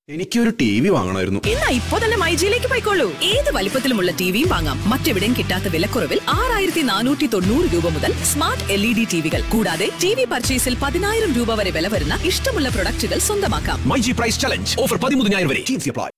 എനിക്കൊരു T V വാങ്ങണമായിരുന്നു എന്നാ ഇപ്പോ തന്നെ മൈജിയിലേക്ക് പോയിക്കോളൂ ഏത് വലിപ്പത്തിലുമുള്ള ടിവിയും വാങ്ങാം മറ്റെവിടെയും കിട്ടാത്ത വിലക്കുറവിൽ ആറായിരത്തി നാനൂറ്റി തൊണ്ണൂറ് രൂപ മുതൽ സ്മാർട്ട് എൽ ഇ ഡി ടിവികൾ കൂടാതെ ടി വി പർച്ചേസിൽ പതിനായിരം രൂപ വരെ വില വരുന്ന ഇഷ്ടമുള്ള പ്രൊഡക്റ്റുകൾ സ്വന്തമാക്കാം my G price challenge offer പതിമൂന്നിനായിരം വരെ ടീംസി അപ്ലൈ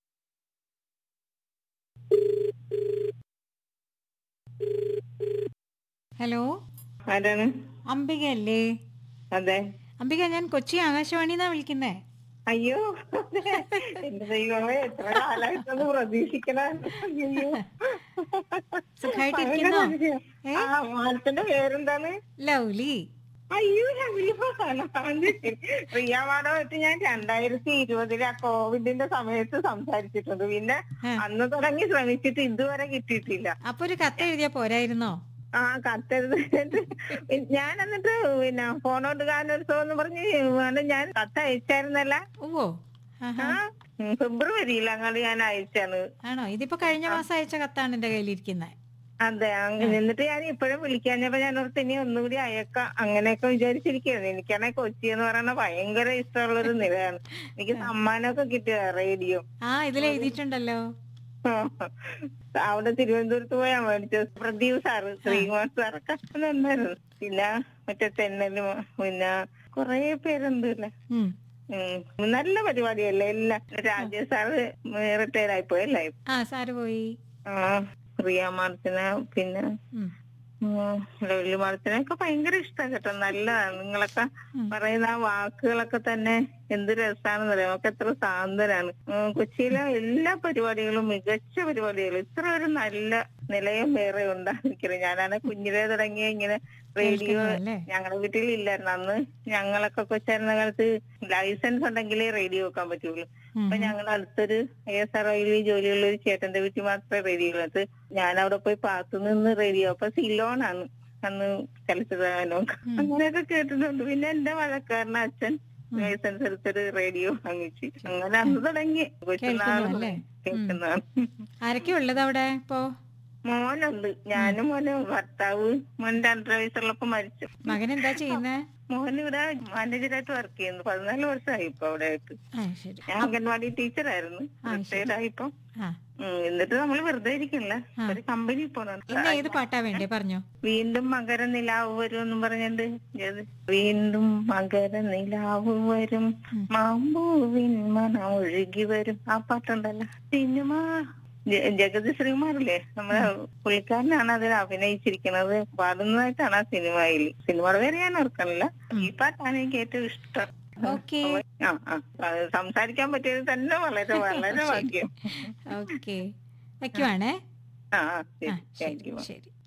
ഹലോ ആരാണ് അംബിക അല്ലേ അതെ അംബിക ഞാൻ കൊച്ചി ആകാശവാണിന്നാ വിളിക്കുന്നേ അയ്യോ എന്റെ ദൈവമേ എത്ര കാലമായിട്ടൊന്ന് പ്രതീക്ഷിക്കണ അയ്യോ സുഖായിട്ടിരിക്കുന്നോ? ഏ? ആ മാനത്തിന്റെ പേരെന്താണ് ലൗലി അയ്യോ പ്രിയ മാഡമായിട്ട് ഞാൻ രണ്ടായിരത്തി ഇരുപതില് ആ കോവിഡിന്റെ സമയത്ത് സംസാരിച്ചിട്ടുണ്ട് പിന്നെ ആ. അന്ന് തുടങ്ങി ശ്രമിച്ചിട്ട് ഇതുവരെ കിട്ടിയിട്ടില്ല അപ്പൊ ഒരു കത്ത് എഴുതിയാ പോരായിരുന്നോ ആ കത്തെഴുതിട്ട് ഞാൻ എന്നിട്ട് പിന്നെ ഫോണോട്ടുകാരനോത്സവം എന്ന് പറഞ്ഞ് വേണ്ട ഞാൻ കത്ത് അയച്ചായിരുന്നല്ല ഓവോ ആ ഉം, ഫെബ്രുവരിയിൽ അങ്ങോട്ട് ഞാൻ അയച്ചാണ് ആണോ ഇതിപ്പോ കഴിഞ്ഞ മാസം അയച്ച കത്താണ് എന്റെ കയ്യിലിരിക്കുന്നത് അതെ അങ്ങനെ എന്നിട്ട് ഞാൻ ഇപ്പോഴും വിളിക്കാഞ്ഞപ്പോ ഞാൻ ഓർത്ത് ഇനി ഒന്നുകൂടി അയക്കാം അങ്ങനെയൊക്കെ വിചാരിച്ചിരിക്കുകയാണ് എനിക്കാണെങ്കിൽ കൊച്ചി എന്ന് പറയുന്ന ഭയങ്കര ഇഷ്ടമുള്ളൊരു നിലയാണ് എനിക്ക് സമ്മാനമൊക്കെ കിട്ടിയ റേഡിയോ ആ ഇതിൽ എഴുതിയിട്ടുണ്ടല്ലോ അവിടെ തിരുവനന്തപുരത്ത് പോയാ മേടിച്ചത് പ്രദീപ് സാറ് ശ്രീകുമാർ സാറൊക്കെ നന്നായിരുന്നു പിന്നെ മറ്റേ തെന്നലും പിന്നെ കൊറേ പേരുണ്ട് അല്ലേ ഉം. ഉം. നല്ല പരിപാടിയല്ലേ എല്ലാം രാജേഷ് സാറ് റിട്ടയർ ആയിപ്പോയല്ലേ ആ സാറ് പോയി ആ പ്രിയ മാർച്ചിനെ പിന്നെ ഉം. ലവ്ലി മാർച്ചിനൊക്കെ ഭയങ്കര ഇഷ്ടം കേട്ടോ നല്ലതാണ് നിങ്ങളൊക്കെ ഉം. പറയുന്ന ആ വാക്കുകളൊക്കെ തന്നെ എന്ത് രസമാണെന്ന് അറിയാം നമുക്ക് എത്ര സാന്ദ്രനാണ് ഉം, കൊച്ചിയിലെ എല്ലാ പരിപാടികളും മികച്ച പരിപാടികളും ഇത്ര ഒരു നല്ല നിലയം വേറെ ഉണ്ടായിരിക്കണം ഞാനാണ് കുഞ്ഞിലേ തുടങ്ങിയ ഇങ്ങനെ റേഡിയോ കേൾക്കുന്നതല്ലേ? ഞങ്ങളുടെ വീട്ടിൽ ഇല്ലായിരുന്നു അന്ന് ഞങ്ങളൊക്കെ കൊച്ചായിരുന്ന കാലത്ത് ലൈസൻസ് ഉണ്ടെങ്കിലേ റേഡിയോ വെക്കാൻ പറ്റുള്ളൂ ഉം. അപ്പൊ ഞങ്ങളുടെ അടുത്തൊരു എസ് ആർ ഐയിൽ ജോലിയുള്ള ഒരു ചേട്ടന്റെ വീട്ടിൽ മാത്രമേ റേഡിയോ ഉള്ളത് ഞാൻ അവിടെ പോയി പാത്തു നിന്ന് റേഡിയോ അപ്പൊ സിലോണാണ് അന്ന് ചലച്ചിത്രഗാനവും അങ്ങനെയൊക്കെ കേട്ടിട്ടുണ്ട് പിന്നെ എന്റെ വഴക്കാരൻ അച്ഛൻ ലൈസൻസ് എടുത്തൊരു റേഡിയോ വാങ്ങിച്ചു അങ്ങനെ അന്ന് തുടങ്ങി കൊച്ചുനാൾ കേൾക്കുന്നു അല്ലേ? കേൾക്കുന്നതാണ് ആരൊക്കെയാ ഉള്ളത് അവിടെ ഇപ്പോ മോനുണ്ട് ഞാനും മോനും ഭർത്താവ് മോൻ രണ്ടര വയസ്സുള്ളപ്പോ മരിച്ചു മകൻ എന്താ ചെയ്യുന്നേ മോൻ ഇവിടെ മാനേജറായിട്ട് വർക്ക് ചെയ്യുന്നു പതിനാല് വർഷമായി ഇപ്പൊ അവിടെ ആയിട്ട് ആ ശരി ഞാൻ അംഗൻവാടി ടീച്ചറായിരുന്നു റിട്ടയർഡ് ആയിപ്പോ ആ ഉം, എന്നിട്ട് നമ്മൾ വെറുതെ ഇരിക്കണില്ല ആ. ഒരു കമ്പനി പോണം ഇന്ന് ഏത് പാട്ടാ വേണ്ടേ പറഞ്ഞോ വീണ്ടും മകര നിലാവ് വരും എന്നും പറഞ്ഞിട്ട് ഏത്? വീണ്ടും മകര നിലാവ് വരും മാമ്പൂവിൻ മണം ഒഴുകി വരും ആ പാട്ടുണ്ടല്ലോ സിനിമ ജ- ജഗതി ശ്രീകുമാറില്ലേ നമ്മുടെ പുള്ളിക്കാരനാണ് അതിൽ അഭിനയിച്ചിരിക്കുന്നത് പാടുന്നതായിട്ടാണ് ആ സിനിമയിൽ സിനിമയുടെ പേര് ഞാൻ ഓർക്കണില്ല ഈ പാട്ടാണ് എനിക്ക് ഏറ്റവും ഇഷ്ടം ഓക്കെ ആ ആ അത് സംസാരിക്കാൻ പറ്റിയത് തന്നെ വളരെ വളരെ ഭാഗ്യം ഓക്കെ വെക്കുവാണേ ആ ആ ആ ശരി താങ്ക് യു ശരി ശരി